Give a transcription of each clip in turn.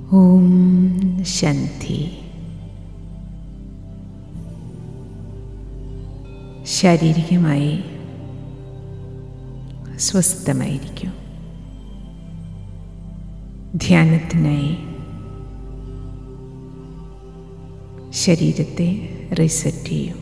ഓം ശാന്തി ശാരീരികമായി സ്വസ്ഥമായിരിക്കും ധ്യാനത്തിനായി ശരീരത്തെ റീസെറ്റ് ചെയ്യും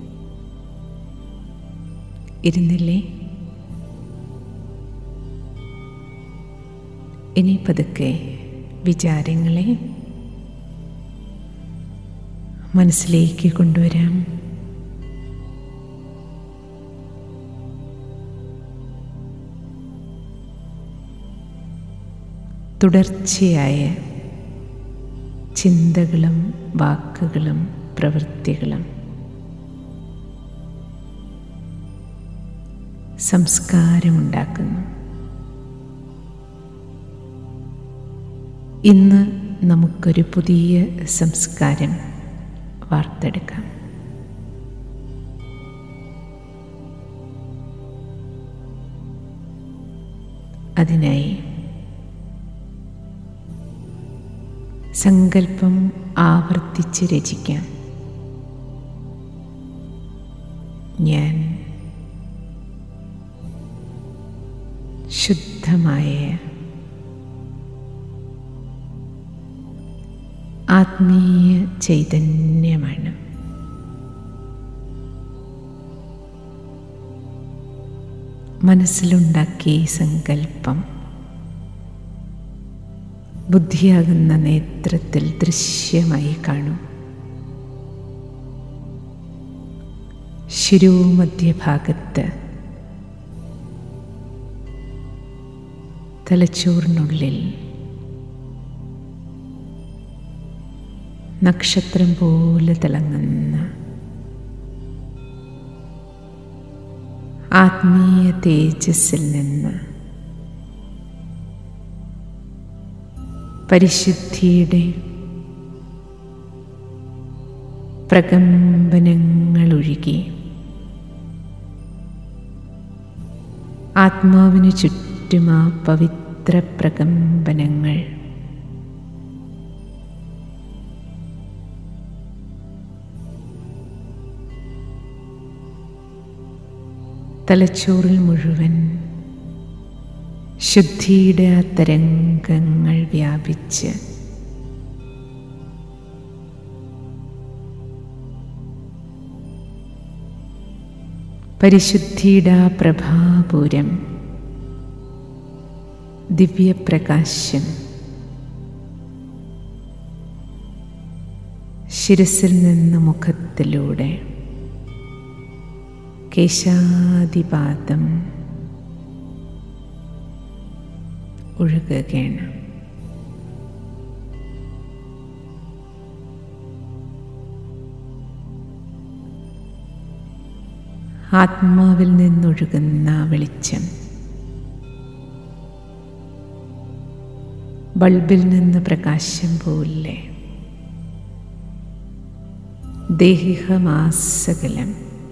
ഇരുന്നില്ലേ ഇനി പതുക്കെ വിചാരങ്ങളെ മനസ്സിലേക്ക് കൊണ്ടുവരാം തുടർച്ചയായ ചിന്തകളും വാക്കുകളും പ്രവൃത്തികളും സംസ്കാരമുണ്ടാക്കുന്നു ഇന്ന് നമുക്കൊരു പുതിയ സംസ്കാരം വാർത്തെടുക്കാം അതിനായി സങ്കല്പം ആവർത്തിച്ച് രചിക്കാം ഞാൻ ശുദ്ധമായ ആത്മീയ ചൈതന്യമാണ് മനസ്സിലുണ്ടാക്കിയ ഈ സങ്കല്പം ബുദ്ധിയാകുന്ന നേത്രത്തിൽ ദൃശ്യമായി കാണും ശിരോമധ്യഭാഗത്ത് തലച്ചോറിനുള്ളിൽ നക്ഷത്രം പോലെ തിളങ്ങുന്ന ആത്മീയ തേജസ്സിൽ നിന്ന് പരിശുദ്ധിയുടെ പ്രകമ്പനങ്ങൾ ഒഴുകി ആത്മാവിനു ചുറ്റും ആ പവിത്ര പ്രകമ്പനങ്ങൾ തലച്ചോറിൽ മുഴുവൻ ശുദ്ധിയുടെ ആ തരംഗങ്ങൾ വ്യാപിച്ച് പരിശുദ്ധിയുടെ ആ പ്രഭാപൂരം ദിവ്യപ്രകാശം ശിരസിൽ നിന്ന് മുഖത്തിലൂടെ കേശാദിപാദം ഒഴുകുകയാണ് ആത്മാവിൽ നിന്നൊഴുകുന്ന വെളിച്ചം ബൾബിൽ നിന്ന് പ്രകാശം പോലെ ദേഹികമാസകലം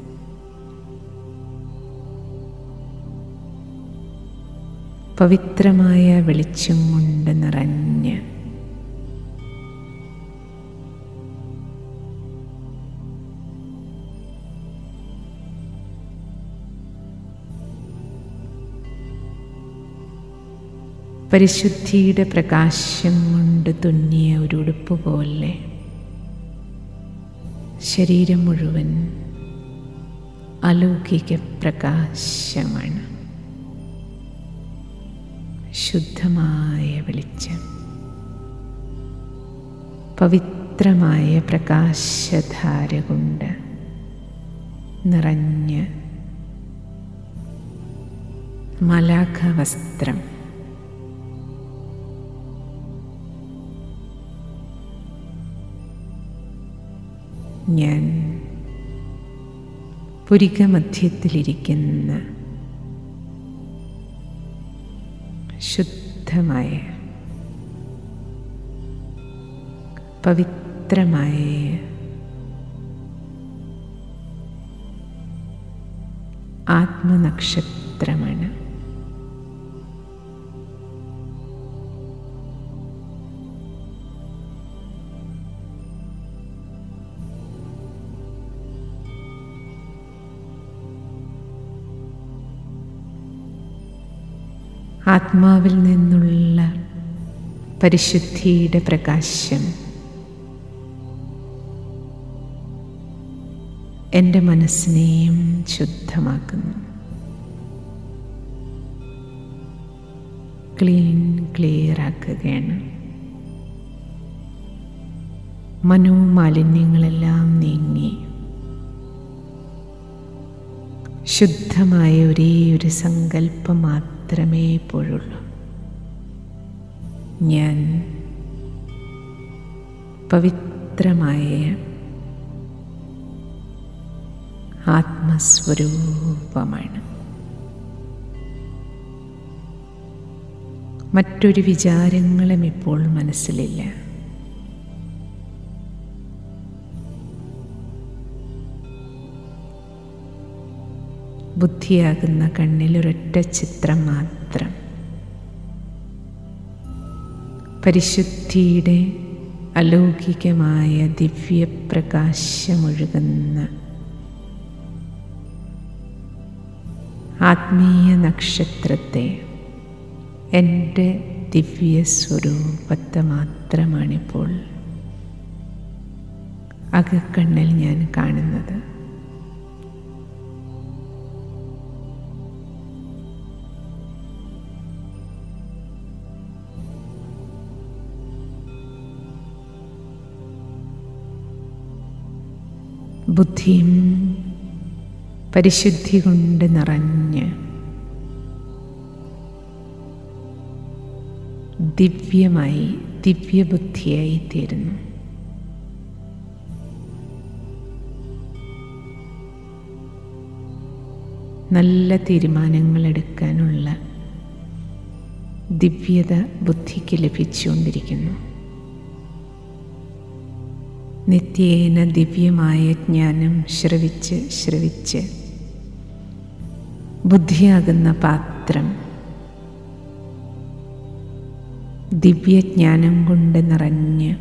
പവിത്രമായ വെളിച്ചം കൊണ്ട് നിറഞ്ഞ് പരിശുദ്ധിയുടെ പ്രകാശം കൊണ്ട് തുന്നിയ ഒരു ഉടുപ്പ് പോലെ ശരീരം മുഴുവൻ അലൗകിക പ്രകാശമാണ് ശുദ്ധമായ വെളിച്ചം പവിത്രമായ പ്രകാശധാര കൊണ്ട് നിറഞ്ഞ് മലാഖ വസ്ത്രം ഞാൻ പുരികമധ്യത്തിലിരിക്കുന്ന ശുദ്ധമായ പവിത്രമായ ആത്മനക്ഷത്രമാണ് ആത്മാവിൽ നിന്നുള്ള പരിശുദ്ധിയുടെ പ്രകാശം എൻ്റെ മനസ്സിനെയും ശുദ്ധമാക്കുന്നു ക്ലീൻ ക്ലിയർ ആക്കുകയാണ് മനോമാലിന്യങ്ങളെല്ലാം നീങ്ങി ശുദ്ധമായ ഒരേ ഒരു സങ്കല്പം മാത്രമേ ഇപ്പോഴുള്ളൂ ഞാൻ പവിത്രമായ ആത്മസ്വരൂപമാണ് മറ്റൊരു വിചാരങ്ങളും ഇപ്പോൾ മനസ്സിലില്ല ബുദ്ധിയാകുന്ന കണ്ണിലൊരൊറ്റ ചിത്രം മാത്രം പരിശുദ്ധിയുടെ അലൗകികമായ ദിവ്യപ്രകാശമൊഴുകുന്ന ആത്മീയ നക്ഷത്രത്തെ എൻ്റെ ദിവ്യ സ്വരൂപത്തെ മാത്രമാണിപ്പോൾ അകക്കണ്ണിൽ ഞാൻ കാണുന്നത് ബുദ്ധിയും പരിശുദ്ധി കൊണ്ട് നിറഞ്ഞ് ദിവ്യമായി ദിവ്യബുദ്ധിയായി തീരുന്നു നല്ല തീരുമാനങ്ങൾ എടുക്കാനുള്ള ദിവ്യത ബുദ്ധിക്ക് ലഭിച്ചുകൊണ്ടിരിക്കുന്നു നിത്യേന ദിവ്യമായ ജ്ഞാനം ശ്രവിച്ച് ശ്രവിച്ച് ബുദ്ധിയാകുന്ന പാത്രം ദിവ്യജ്ഞാനം കൊണ്ട് നിറഞ്ഞ്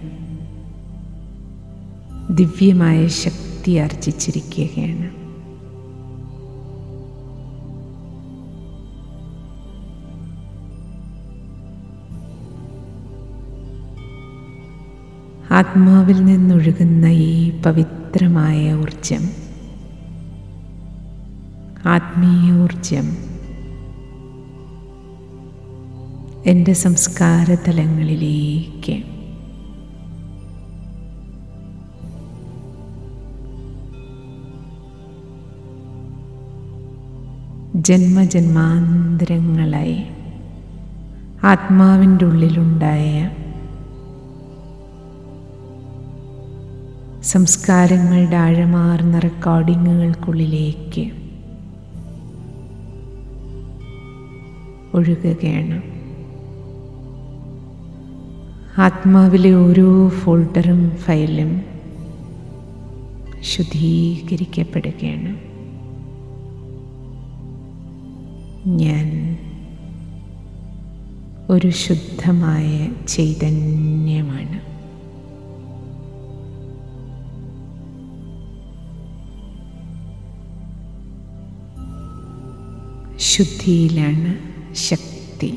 ദിവ്യമായ ശക്തി ആർജിച്ചിരിക്കുകയാണ് ആത്മാവിൽ നിന്നൊഴുകുന്ന ഈ പവിത്രമായ ഊർജം ആത്മീയ ഊർജം എൻ്റെ സംസ്കാര തലങ്ങളിലേക്ക് ജന്മജന്മാന്തരങ്ങളായി ആത്മാവിൻ്റെ ഉള്ളിലുണ്ടായ സംസ്കാരങ്ങളുടെ ആഴമാർന്ന റെക്കോർഡിങ്ങുകൾക്കുള്ളിലേക്ക് ഒഴുകുകയാണ് ആത്മാവിലെ ഓരോ ഫോൾഡറും ഫയലും ശുദ്ധീകരിക്കപ്പെടുകയാണ് ഞാൻ ഒരു ശുദ്ധമായ ചൈതന്യമാണ് ശുദ്ധിയിലാണ് ശക്തി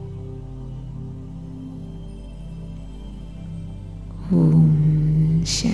ഓം ശാന്തി